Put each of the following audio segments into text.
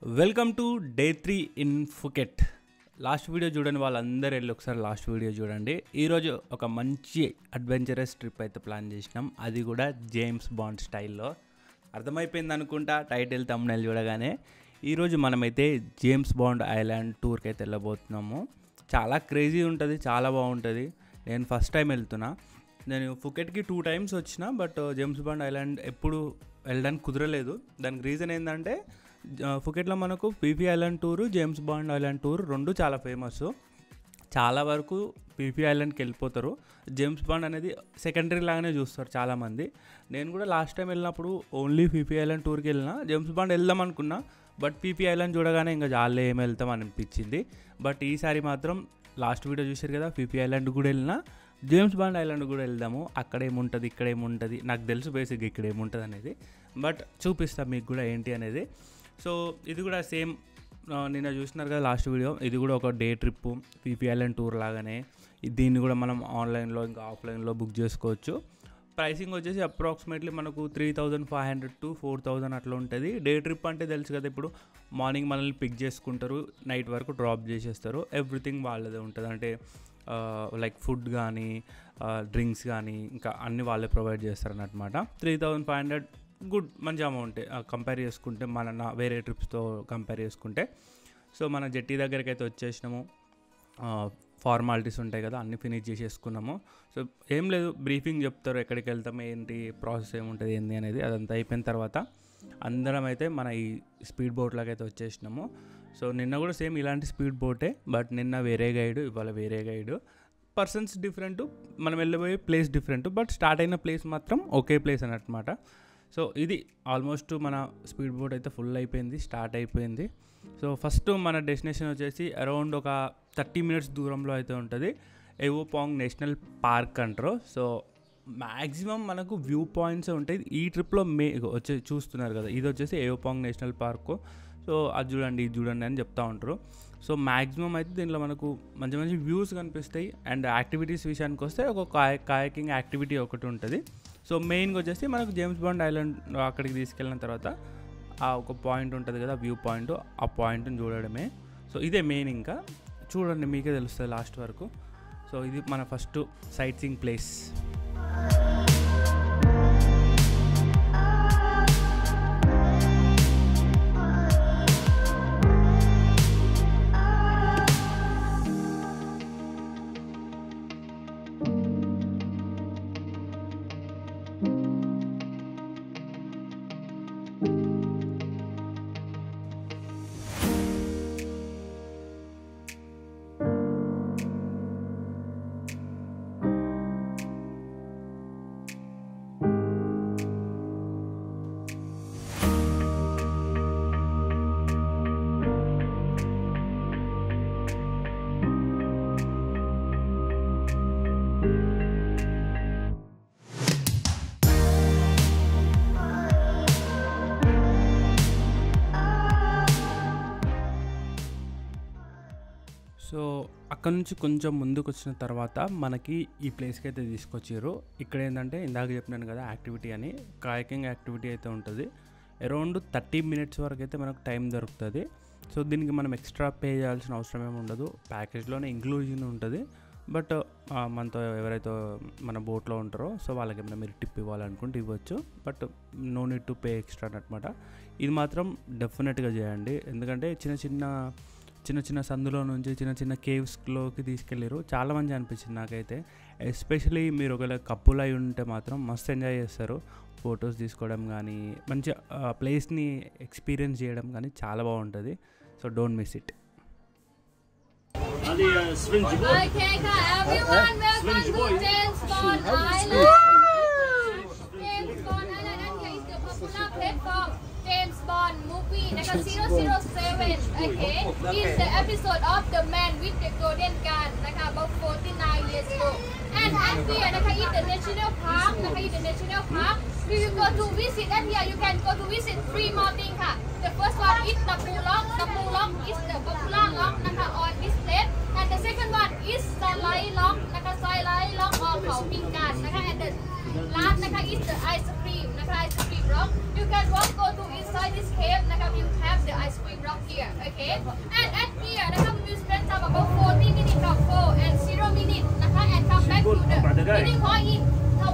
Welcome to day three in Phuket last video చూడని వాళ్ళందరూ వెళ్ళి ఒకసారి లాస్ట్ వీడియో చూడండి ఈరోజు ఒక మంచి అడ్వెంచరస్ ట్రిప్ అయితే ప్లాన్ చేసినాం అది కూడా జేమ్స్ బాండ్ స్టైల్లో అర్థమైపోయింది అనుకుంటా టైటిల్ తమ్ముళ్ళు చూడగానే ఈరోజు మనమైతే జేమ్స్ బాండ్ ఐలాండ్ టూర్కి అయితే వెళ్ళబోతున్నాము చాలా క్రేజీ ఉంటుంది చాలా బాగుంటుంది నేను ఫస్ట్ టైం వెళ్తున్నా నేను ఫుకెట్కి టూ టైమ్స్ వచ్చిన బట్ జేమ్స్ బాండ్ ఐలాండ్ ఎప్పుడు వెళ్ళడానికి కుదరలేదు దానికి రీజన్ ఏంటంటే జ- ఫుకెట్లో మనకు Phi Phi island tour James Bond island tour రెండు చాలా ఫేమస్ చాలా వరకు పీపీ ఐలాండ్కి వెళ్ళిపోతారు జేమ్స్ బాండ్ అనేది సెకండరీ లాగానే చూస్తారు చాలామంది నేను కూడా లాస్ట్ టైం వెళ్ళినప్పుడు ఓన్లీ పీపీ ఐలాండ్ టూర్కి వెళ్ళిన జేమ్స్ బాండ్ వెళ్దాం అనుకున్నా బట్ పీపీ ఐలాండ్ చూడగానే ఇంకా జాలే ఏం వెళ్తాం అనిపించింది బట్ ఈసారి మాత్రం లాస్ట్ వీడియో చూశారు కదా పీపీ ఐలాండ్ కూడా వెళ్ళినా జేమ్స్ బాండ్ ఐలాండ్ కూడా వెళ్దాము అక్కడ ఏముంటుంది ఇక్కడ ఏముంటుంది నాకు తెలుసు బేసిక్ ఇక్కడ ఏముంటుంది అనేది బట్ చూపిస్తా మీకు కూడా ఏంటి అనేది సో ఇది కూడా సేమ్ నిన్న చూసినారు కదా లాస్ట్ వీడియో ఇది కూడా ఒక day trip Phi Phi island tour లాగానే ఇది- దీన్ని కూడా మనం ఆన్లైన్లో ఇంకా ఆఫ్లైన్లో బుక్ చేసుకోవచ్చు ప్రైసింగ్ వచ్చేసి అప్రాక్సిమేట్లీ మనకు three thousand five hundred to four thousand అట్లా ఉంటుంది డే ట్రిప్ అంటే తెలుసు కదా ఇప్పుడు మార్నింగ్ మనల్ని పిక్ చేసుకుంటారు నైట్ వరకు డ్రాప్ చేసేస్తారు ఎవ్రీథింగ్ వాళ్ళదే ఉంటుంది అంటే లైక్ ఫుడ్ కానీ డ్రింక్స్ కానీ ఇంకా అన్ని వాళ్ళే ప్రొవైడ్ చేస్తారు అనమాట three thousand five hundred good మంచి అమౌంట్ కంపేర్ చేసుకుంటే మన నా- వేరే ట్రిప్స్తో కంపేర్ చేసుకుంటే సో మన జట్టి దగ్గరికి అయితే వచ్చేసినాము ఫార్మాలిటీస్ ఉంటాయి కదా అన్ని ఫినిష్ చేసేసుకున్నాము సో ఏం లేదు బ్రీఫింగ్ చెప్తారు ఎక్కడికి వెళ్తాం ఏంటి ప్రాసెస్ ఏముంటుంది ఏంటి అనేది అదంతా అయిపోయిన తర్వాత అందరం అయితే మన ఈ స్పీడ్ బోట్లాగా అయితే వచ్చేసినాము సో నిన్న కూడా సేమ్ ఇలాంటి స్పీడ్ బోటే బట్ నిన్న వేరే గైడ్ ఇవాళ వేరే గైడ్ పర్సన్స్ డిఫరెంట్ మనం వెళ్ళబోయే ప్లేస్ డిఫరెంట్ బట్ స్టార్ట్ అయిన ప్లేస్ మాత్రం ఒకే ప్లేస్ అన్నమాట సో ఇది ఆల్మోస్ట్ మన స్పీడ్ బోట్ అయితే ఫుల్ అయిపోయింది స్టార్ట్ అయిపోయింది సో ఫస్ట్ మన డెస్టినేషన్ వచ్చేసి అరౌండ్ ఒక థర్టీ మినిట్స్ దూరంలో అయితే ఉంటుంది ఎవోపాంగ్ నేషనల్ పార్క్ అంటారు సో మ్యాక్సిమం మనకు వ్యూ పాయింట్స్ ఉంటాయి ఈ ట్రిప్లో మే వచ్చే చూస్తున్నారు కదా ఇది వచ్చేసి ఏవోపాంగ్ నేషనల్ పార్క్ సో అది చూడండి ఇది చూడండి అని చెప్తా ఉంటారు సో మ్యాక్సిమం అయితే దీంట్లో మనకు మంచి మంచి వ్యూస్ కనిపిస్తాయి అండ్ యాక్టివిటీస్ విషయానికి వస్తే ఒక కాయ కాయకింగ్ యాక్టివిటీ ఒకటి ఉంటుంది సో మెయిన్గా వచ్చేసి మనకు జేమ్స్ బాండ్ ఐలాండ్ అక్కడికి తీసుకెళ్ళిన తర్వాత ఆ ఒక పాయింట్ ఉంటుంది కదా వ్యూ పాయింట్ ఆ పాయింట్ని చూడడమే సో ఇదే మెయిన్ ఇంకా చూడండి మీకే తెలుస్తుంది లాస్ట్ వరకు సో ఇది మన first sightseeing place so అక్కడ నుంచి కొంచెం ముందుకు వచ్చిన తర్వాత మనకి ఈ ప్లేస్కి అయితే తీసుకొచ్చారు ఇక్కడ ఏంటంటే ఇందాక చెప్పినాను కదా యాక్టివిటీ అని కాయకింగ్ యాక్టివిటీ అయితే ఉంటుంది అరౌండ్ థర్టీ మినిట్స్ వరకు అయితే మనకు టైం దొరుకుతుంది సో దీనికి మనం ఎక్స్ట్రా పే చేయాల్సిన అవసరం ఏమి ఉండదు ప్యాకేజ్లోనే ఇంక్లూజన్ ఉంటుంది బట్ మనతో ఎవరైతే మన బోట్లో ఉంటారో సో వాళ్ళకి ఏమైనా మీరు టిప్ ఇవ్వాలనుకుంటే ఇవ్వచ్చు but no need to pay extra అనమాట ఇది మాత్రం డెఫినెట్గా చేయండి ఎందుకంటే చిన్న చిన్న చిన్న చిన్న సందులో నుంచి చిన్న చిన్న కేవ్స్లోకి తీసుకెళ్ళారు చాలా మంచి అనిపించింది నాకైతే ఎస్పెషలీ మీరు ఒకవేళ కప్పులు అయి ఉంటే మాత్రం మస్తు ఎంజాయ్ చేస్తారు ఫొటోస్ తీసుకోవడం కానీ మంచి ప్లేస్ని ఎక్స్పీరియన్స్ చేయడం కానీ చాలా బాగుంటుంది so don't miss it Ali uh, Sven Jibor. Okay, everyone, welcome to James Bond Island. James Bond Island, and here is the popular platform. James Bond movie, like 007, okay, is the episode of The Man with the Golden Gun, like about 49 years old. And at here, like in the national park, like in the national park, we will go to visit, and here you can go to visit three more things. huh? The first one is Tapu Lock. Tapu Lock is the popular lock naka, on this place. And the second one is Salai Lock, naka Salai Lock or Khao Pingan, naka, and the last naka is the ice cream, naka ice cream rock. You can walk go to inside this cave, naka you have the ice cream rock here, okay? And at here,นะคะ we will spend time about 40 minutes now, 4 and 0 minutes,นะคะ and come back to the meeting point in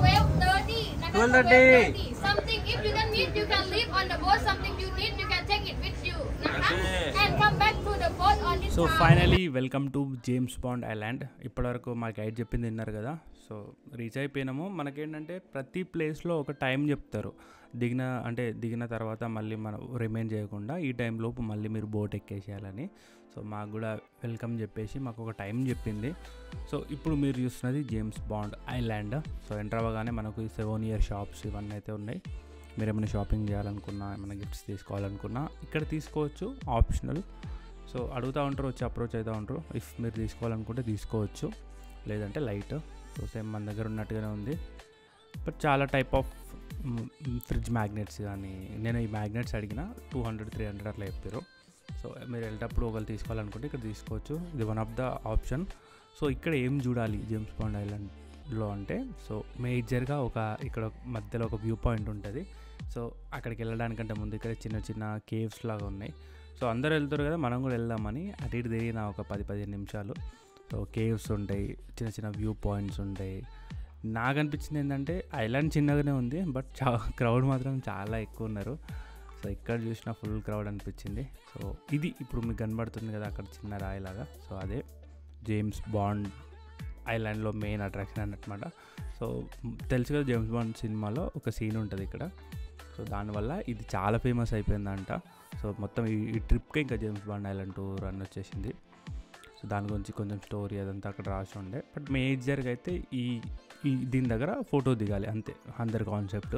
12:30,นะคะ 12:30. Something if you don't need, you can leave on the boat. Something you need, you can take it with you,นะคะ. And come back to the boat on this so time. Finally welcome to James Bond island ఇప్పటివరకు మా guide చెప్పింది విన్నారు కదా so reach అయిపోయినాము మనకేంటంటే ప్రతి ప్లేస్లో ఒక time చెప్తారు దిగిన అంటే దిగిన తర్వాత మళ్ళీ మనం రిమైన్ చేయకుండా ఈ టైం లోపు మళ్ళీ మీరు బోట్ ఎక్కేసేయాలని సో మాకు కూడా వెల్కమ్ చెప్పేసి మాకు ఒక టైం చెప్పింది సో ఇప్పుడు మీరు చూస్తున్నది James Bond island so enter అవ్వగానే మనకు ఈ సెవెన్ ఇయర్ షాప్స్ ఇవన్నీ అయితే ఉన్నాయి మీరు ఏమైనా షాపింగ్ చేయాలనుకున్నా ఏమైనా గిఫ్ట్స్ తీసుకోవాలనుకున్నా ఇక్కడ తీసుకోవచ్చు ఆప్షనల్ సో అడుగుతూ ఉంటారు వచ్చి అప్రోచ్ అవుతూ ఉంటారు ఇఫ్ మీరు తీసుకోవాలనుకుంటే తీసుకోవచ్చు లేదంటే లైట్ సో సేమ్ మన దగ్గర ఉన్నట్టుగానే ఉంది బట్ చాలా టైప్ ఆఫ్ ఫ్రిడ్జ్ మ్యాగ్నెట్స్ కానీ నేను ఈ మ్యాగ్నెట్స్ అడిగిన టూ హండ్రెడ్ త్రీ హండ్రెడ్ అట్లా చెప్పారు సో మీరు వెళ్ళేటప్పుడు ఒకరు తీసుకోవాలనుకుంటే ఇక్కడ తీసుకోవచ్చు ఇది one of the option so ఇక్కడ ఏం చూడాలి జేమ్స్ బాండ్ ఐలాండ్లో అంటే సో మేజర్గా ఒక ఇక్కడ మధ్యలో ఒక వ్యూ పాయింట్ ఉంటుంది సో అక్కడికి వెళ్ళడానికంటే ముందు ఇక్కడ చిన్న చిన్న కేవ్స్ లాగా ఉన్నాయి సో అందరు వెళ్తారు కదా మనం కూడా వెళ్దామని అటు ఇటు తిరిగిన ఒక పది పదిహేను నిమిషాలు సో కేవ్స్ ఉంటాయి చిన్న చిన్న వ్యూ పాయింట్స్ ఉంటాయి నాకు అనిపించింది ఏంటంటే ఐలాండ్ చిన్నగానే ఉంది బట్ చా క్రౌడ్ మాత్రం చాలా ఎక్కువ ఉన్నారు సో ఇక్కడ చూసిన ఫుల్ క్రౌడ్ అనిపించింది సో ఇది ఇప్పుడు మీకు కనబడుతుంది కదా అక్కడ చిన్న రాయిలాగా సో అదే జేమ్స్ బాండ్ ఐలాండ్లో మెయిన్ అట్రాక్షన్ అన్నమాట సో తెలుసు కదా జేమ్స్ బాండ్ సినిమాలో ఒక సీన్ ఉంటుంది ఇక్కడ సో దానివల్ల ఇది చాలా ఫేమస్ అయిపోయిందంట సో మొత్తం ఈ ఈ ట్రిప్కే ఇంకా జేమ్స్ బాండ్ ఐలాండ్ టూర్ అని వచ్చేసింది సో దాని గురించి కొంచెం స్టోరీ అదంతా అక్కడ రాసి ఉండే బట్ మేజర్గా అయితే ఈ ఈ దీని దగ్గర ఫోటో దిగాలి అంతే అందరి కాన్సెప్ట్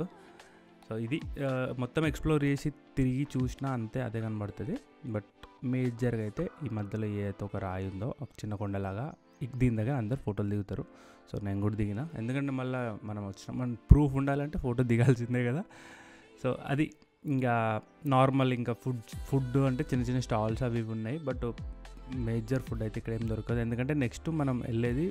సో ఇది ఆ, మొత్తం ఎక్స్ప్లోర్ చేసి తిరిగి చూసినా అంతే అదే కనబడుతుంది బట్ మేజర్గా అయితే ఈ మధ్యలో ఏదైతే ఒక రాయి ఉందో ఒక చిన్న కొండలాగా ఇక్ దీని దగ్గర అందరు ఫోటోలు దిగుతారు సో నేను కూడా దిగిన ఎందుకంటే మళ్ళీ మనం వచ్చిన మన ప్రూఫ్ ఉండాలంటే ఫోటో దిగాల్సిందే కదా సో అది ఇంకా నార్మల్ ఇంకా ఫుడ్ ఫుడ్ అంటే చిన్న చిన్న స్టాల్స్ అవి ఇవి ఉన్నాయి బట్ మేజర్ ఫుడ్ అయితే ఇక్కడ ఏం దొరకదు ఎందుకంటే నెక్స్ట్ మనం వెళ్ళేది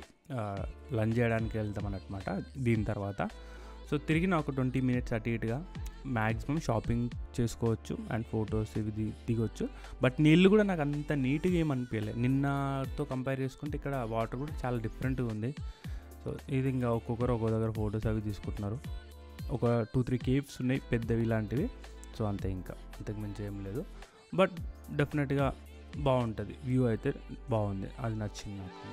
లంచ్ చేయడానికి వెళ్తాం అనమాట దీని తర్వాత సో తిరిగిన ఒక ట్వంటీ మినిట్స్ అటు ఇటుగా మ్యాక్సిమం షాపింగ్ చేసుకోవచ్చు అండ్ ఫొటోస్ ఇవి ది దిగొచ్చు బట్ నీళ్ళు కూడా నాకు అంత నీట్గా ఏం అనిపించలేదు నిన్నతో కంపేర్ చేసుకుంటే ఇక్కడ వాటర్ కూడా చాలా డిఫరెంట్గా ఉంది సో ఇది ఇంకా ఒక్కొక్కరు ఒక్కొక్క దగ్గర ఫొటోస్ అవి తీసుకుంటున్నారు ఒక టూ త్రీ కేవ్స్ ఉన్నాయి పెద్దవి లాంటివి సో అంతే ఇంకా అంతకు మించి ఏం లేదు బట్ డెఫినెట్గా బాగుంటుంది వ్యూ అయితే బాగుంది అది నచ్చింది నాకు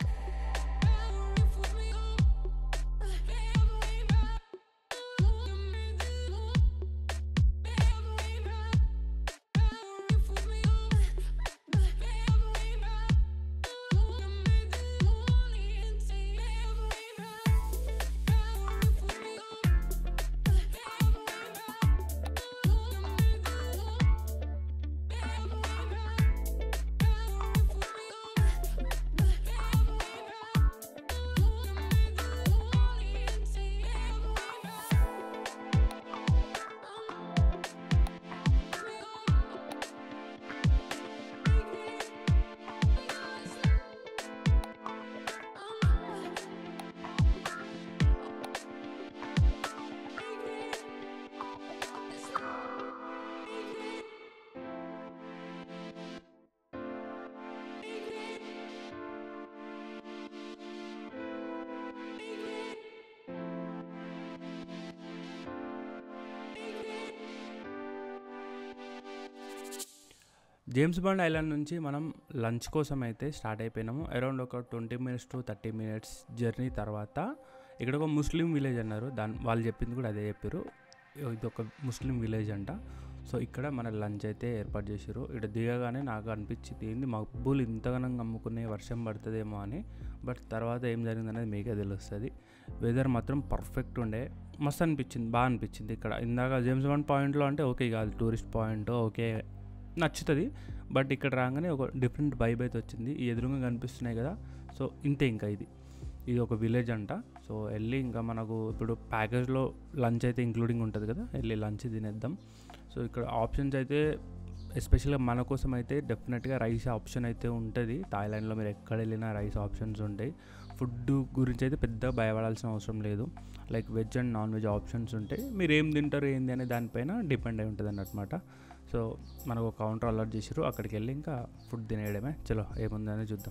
జేమ్స్ బాండ్ ఐలాండ్ నుంచి మనం లంచ్ కోసం అయితే స్టార్ట్ అయిపోయినాము అరౌండ్ ఒక twenty minutes to thirty minutes journey తర్వాత ఇక్కడ ఒక ముస్లిం విలేజ్ అన్నారు దాని వాళ్ళు చెప్పింది కూడా అదే చెప్పారు ఇది ఒక ముస్లిం విలేజ్ అంట సో ఇక్కడ మన లంచ్ అయితే ఏర్పాటు చేసారు ఇక్కడ దిగగానే నాకు అనిపించింది ఏంది మబ్బులు ఇంతగానం అమ్ముకునే వర్షం పడుతుందేమో అని బట్ తర్వాత ఏం జరిగిందనేది మీకే తెలుస్తుంది వెదర్ మాత్రం పర్ఫెక్ట్ ఉండే మస్తు అనిపించింది బాగా అనిపించింది ఇక్కడ ఇందాక జేమ్స్ బాండ్ పాయింట్లో అంటే ఓకే కాదు టూరిస్ట్ పాయింట్ ఓకే నచ్చుతుంది బట్ ఇక్కడ రాగానే ఒక డిఫరెంట్ వైబ్ అయితే వచ్చింది ఈ ఎదురుగా కనిపిస్తున్నాయి కదా సో ఇంతే ఇంకా ఇది ఇది ఒక విలేజ్ అంట సో వెళ్ళి ఇంకా మనకు ఇప్పుడు ప్యాకేజ్లో లంచ్ అయితే ఇంక్లూడింగ్ ఉంటుంది కదా వెళ్ళి లంచ్ తినేద్దాం సో ఇక్కడ ఆప్షన్స్ అయితే ఎస్పెషల్గా మన కోసం అయితే డెఫినెట్గా రైస్ ఆప్షన్ అయితే ఉంటుంది థాయిలాండ్లో మీరు ఎక్కడ వెళ్ళినా రైస్ ఆప్షన్స్ ఉంటాయి ఫుడ్ గురించి అయితే పెద్దగా భయపడాల్సిన అవసరం లేదు like veg and non veg options ఉంటాయి మీరు ఏం తింటారు ఏంది అనే దానిపైన డిపెండ్ అయి ఉంటుంది అన్నమాట సో మనకు ఒక కౌంటర్ అలర్ట్ చేసారు అక్కడికి వెళ్ళి ఇంకా ఫుడ్ తినేయడమే చలో ఏముందని చూద్దాం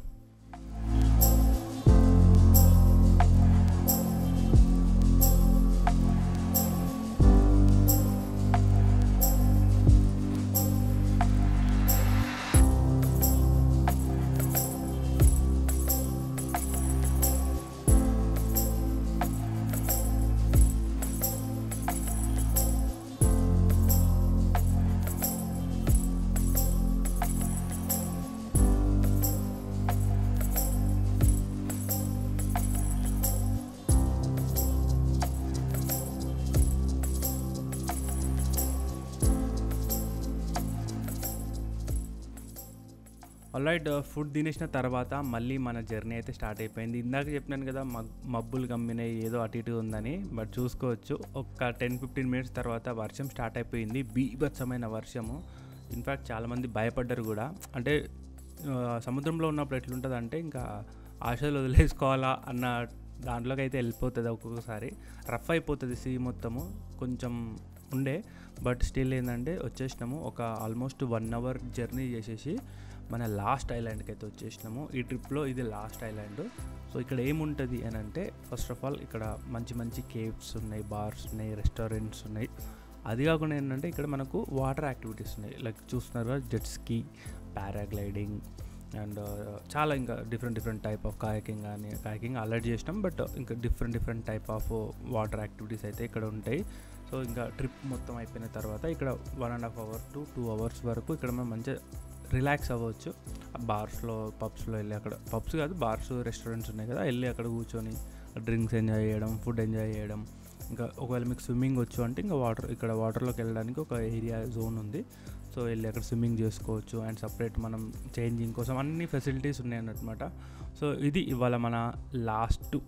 ఆల్రైట్ ఫుడ్ తినేసిన తర్వాత మళ్ళీ మన జర్నీ అయితే స్టార్ట్ అయిపోయింది ఇందాక చెప్పినాను కదా మగ్ మబ్బులు గమ్మినాయి ఏదో అటు ఇటు ఉందని బట్ చూసుకోవచ్చు ఒక టెన్ ఫిఫ్టీన్ మినిట్స్ తర్వాత వర్షం స్టార్ట్ అయిపోయింది బీభత్సమైన వర్షము ఇన్ఫ్యాక్ట్ చాలామంది భయపడ్డారు కూడా అంటే ఆ, సముద్రంలో ఉన్నప్పుడు ఎట్లుంటుంది అంటే ఇంకా ఆశలు వదిలేసుకోవాలా అన్న దాంట్లోకి అయితే వెళ్ళిపోతుంది ఒక్కొక్కసారి రఫ్ అయిపోతుంది సీ మొత్తము కొంచెం ఉండే బట్ స్టిల్ ఏంటంటే వచ్చేసినాము ఒక ఆల్మోస్ట్ వన్ అవర్ జర్నీ చేసేసి మన లాస్ట్ ఐలాండ్కి అయితే వచ్చేసినాము ఈ ట్రిప్లో ఇది లాస్ట్ ఐలాండ్ సో ఇక్కడ ఏముంటుంది అని అంటే ఫస్ట్ ఆఫ్ ఆల్ ఇక్కడ మంచి మంచి కేవ్స్ ఉన్నాయి బార్స్ ఉన్నాయి రెస్టారెంట్స్ ఉన్నాయి అది కాకుండా ఏంటంటే ఇక్కడ మనకు వాటర్ యాక్టివిటీస్ ఉన్నాయి లైక్ చూస్తున్నారు జెట్ స్కీ పారాగ్లైడింగ్ అండ్ చాలా ఇంకా different different type of kayaking కానీ కాయకింగ్ అలర్ట్ చేసినాం బట్ ఇంకా different different type of water activities అయితే ఇక్కడ ఉంటాయి సో ఇంకా ట్రిప్ మొత్తం అయిపోయిన తర్వాత ఇక్కడ one and half hour to two hours వరకు ఇక్కడ మనం మంచిగా రిలాక్స్ అవ్వచ్చు బార్స్లో పబ్స్లో వెళ్ళి అక్కడ పబ్స్ కాదు బార్స్ రెస్టారెంట్స్ ఉన్నాయి కదా వెళ్ళి అక్కడ కూర్చొని డ్రింక్స్ ఎంజాయ్ చేయడం ఫుడ్ ఎంజాయ్ చేయడం ఇంకా ఒకవేళ మీకు స్విమ్మింగ్ వచ్చు అంటే ఇంకా వాటర్ ఇక్కడ వాటర్లోకి వెళ్ళడానికి ఒక ఏరియా జోన్ ఉంది సో వెళ్ళి అక్కడ స్విమ్మింగ్ చేసుకోవచ్చు అండ్ సపరేట్ మనం చేంజింగ్ కోసం అన్ని ఫెసిలిటీస్ ఉన్నాయి అన్నమాట సో ఇది ఇవాళ మన లాస్ట్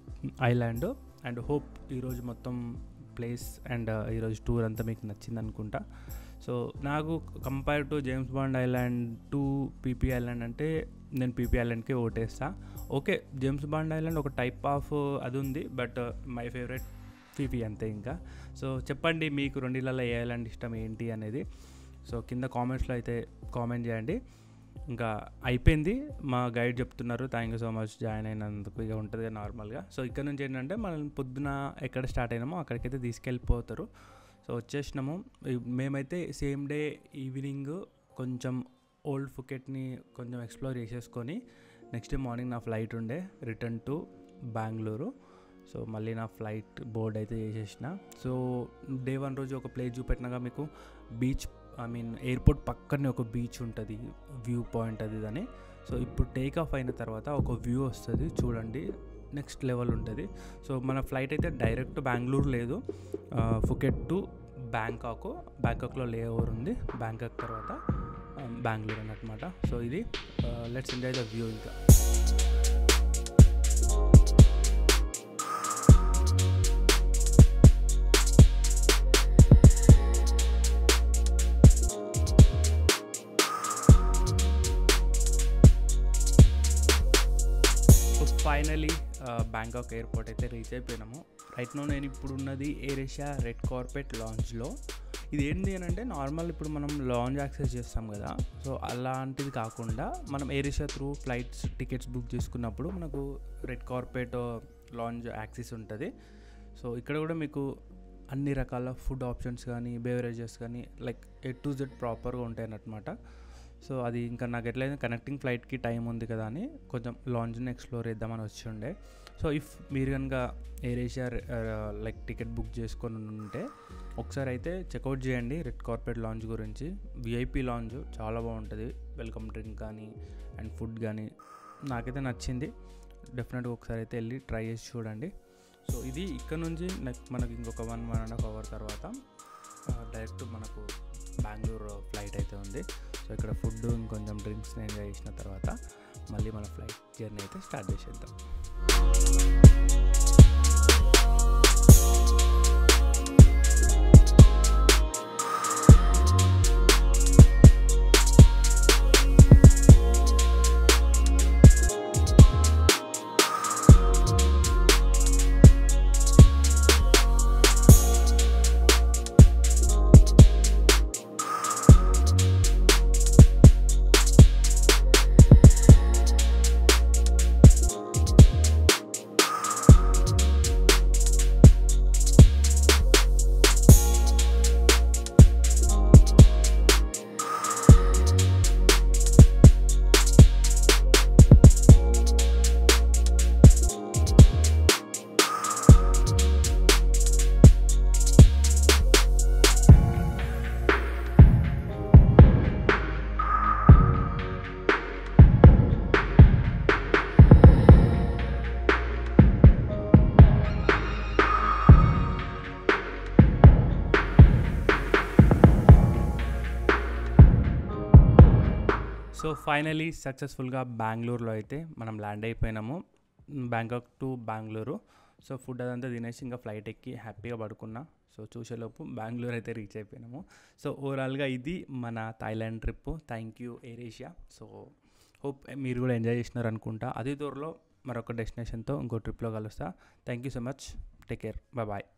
ఐలాండ్ అండ్ హోప్ ఈరోజు మొత్తం ప్లేస్ అండ్ ఈరోజు టూర్ అంతా మీకు నచ్చింది అనుకుంటా సో నాకు compare to James Bond island to Phi Phi island అంటే నేను పీపీ ఐలాండ్కి ఓటేస్తా ఓకే జేమ్స్ బాండ్ ఐలాండ్ ఒక టైప్ ఆఫ్ అది ఉంది బట్ మై ఫేవరెట్ పీపీ అంతే ఇంకా సో చెప్పండి మీకు రెండిళ్ళలో ఏ ఐలాండ్ ఇష్టం ఏంటి అనేది సో కింద కామెంట్స్లో అయితే కామెంట్ చేయండి ఇంకా అయిపోయింది మా గైడ్ చెప్తున్నారు thank you so much join అయినందుకు ఇక ఉంటుంది కదా నార్మల్గా సో ఇక్కడ నుంచి ఏంటంటే మనం పొద్దున ఎక్కడ స్టార్ట్ అయినామో అక్కడికైతే తీసుకెళ్ళిపోతారు సో వచ్చేసినాము ఈ- మేమైతే సేమ్ డే ఈవినింగ్ కొంచెం ఓల్డ్ ఫుకెట్ని కొంచెం ఎక్స్ప్లోర్ చేసేసుకొని నెక్స్ట్ డే మార్నింగ్ నా ఫ్లైట్ ఉండే రిటర్న్ టు బెంగళూరు సో మళ్ళీ నా ఫ్లైట్ బోర్డ్ అయితే చేసేసిన సో డే వన్ రోజు ఒక ప్లేస్ చూపెట్టినాగా మీకు బీచ్ ఐ మీన్ ఎయిర్పోర్ట్ పక్కనే ఒక బీచ్ ఉంటుంది వ్యూ పాయింట్ అది ఇదని సో ఇప్పుడు టేక్ ఆఫ్ అయిన తర్వాత ఒక వ్యూ వస్తుంది చూడండి నెక్స్ట్ లెవెల్ ఉంటుంది సో మన ఫ్లైట్ అయితే డైరెక్ట్ బెంగళూరు లేదు ఆ, ఫుకెట్ టు బ్యాంకాక్ బ్యాంకాక్లో లే ఓవర్ ఉంది బ్యాంకాక్ తర్వాత ఆ, బెంగళూరు అన్నమాట సో ఇది లెట్స్ ఎంజాయ్ ద వ్యూ ఇంకా సో ఫైనలీ బ్యాంకాక్ ఎయిర్పోర్ట్ అయితే రీచ్ అయిపోయినాము రైట్ నో నేను ఇప్పుడు ఉన్నది ఎయిర్ ఏషియా రెడ్ కార్పెట్ లాంచ్లో ఇది ఏంటి అని అంటే నార్మల్ ఇప్పుడు మనం లాంచ్ యాక్సెస్ చేస్తాం కదా సో అలాంటిది కాకుండా మనం Air Asia through flights tickets book చేసుకున్నప్పుడు మనకు రెడ్ కార్పెట్ లాంచ్ యాక్సెస్ ఉంటుంది సో ఇక్కడ కూడా మీకు అన్ని రకాల ఫుడ్ ఆప్షన్స్ కానీ బేవరేజెస్ కానీ లైక్ ఏ టు జెడ్ ప్రాపర్గా ఉంటాయి అన్నమాట సో అది ఇంకా నాకు ఎట్లయితే కనెక్టింగ్ ఫ్లైట్కి టైం ఉంది కదా అని కొంచెం లాంచ్ని ఎక్స్ప్లోర్ చేద్దామని వచ్చి ఉండే సో ఇఫ్ మీరు కనుక Air Asia like ticket book చేసుకొని ఉంటే ఒకసారి అయితే చెక్అవుట్ చేయండి రెడ్ కార్పెట్ లాంచ్ గురించి విఐపి లాంచ్ చాలా బాగుంటుంది వెల్కమ్ డ్రింక్ కానీ అండ్ ఫుడ్ కానీ నాకైతే నచ్చింది డెఫినెట్గా ఒకసారి అయితే వెళ్ళి ట్రై చేసి చూడండి సో ఇది ఇక్కడ నుంచి నెక్స్ట్ మనకి ఇంకొక one one and half hour తర్వాత డైరెక్ట్ మనకు బెంగళూరు ఫ్లైట్ అయితే ఉంది సో ఇక్కడ ఫుడ్ ఇంకొంచెం డ్రింక్స్ ఎంజాయ్ చేసిన తర్వాత మళ్ళీ మన ఫ్లైట్ జర్నీ అయితే స్టార్ట్ చేసేద్దాం సో ఫైనలీ సక్సెస్ఫుల్గా బెంగళూరులో అయితే మనం ల్యాండ్ అయిపోయినాము Bangkok to Bengaluru so food అదంతా తినేసి ఇంకా ఫ్లైట్ ఎక్కి హ్యాపీగా పడుకున్నా సో చూసేలోపు బెంగళూరు అయితే రీచ్ అయిపోయినాము సో ఓవరాల్గా ఇది మన Thailand trip thank you Air Asia so hope మీరు కూడా ఎంజాయ్ చేసినారు అనుకుంటా అదే త్వరలో మరొక డెస్టినేషన్తో ఇంకో ట్రిప్లో కలుస్తా thank you so much take care bye bye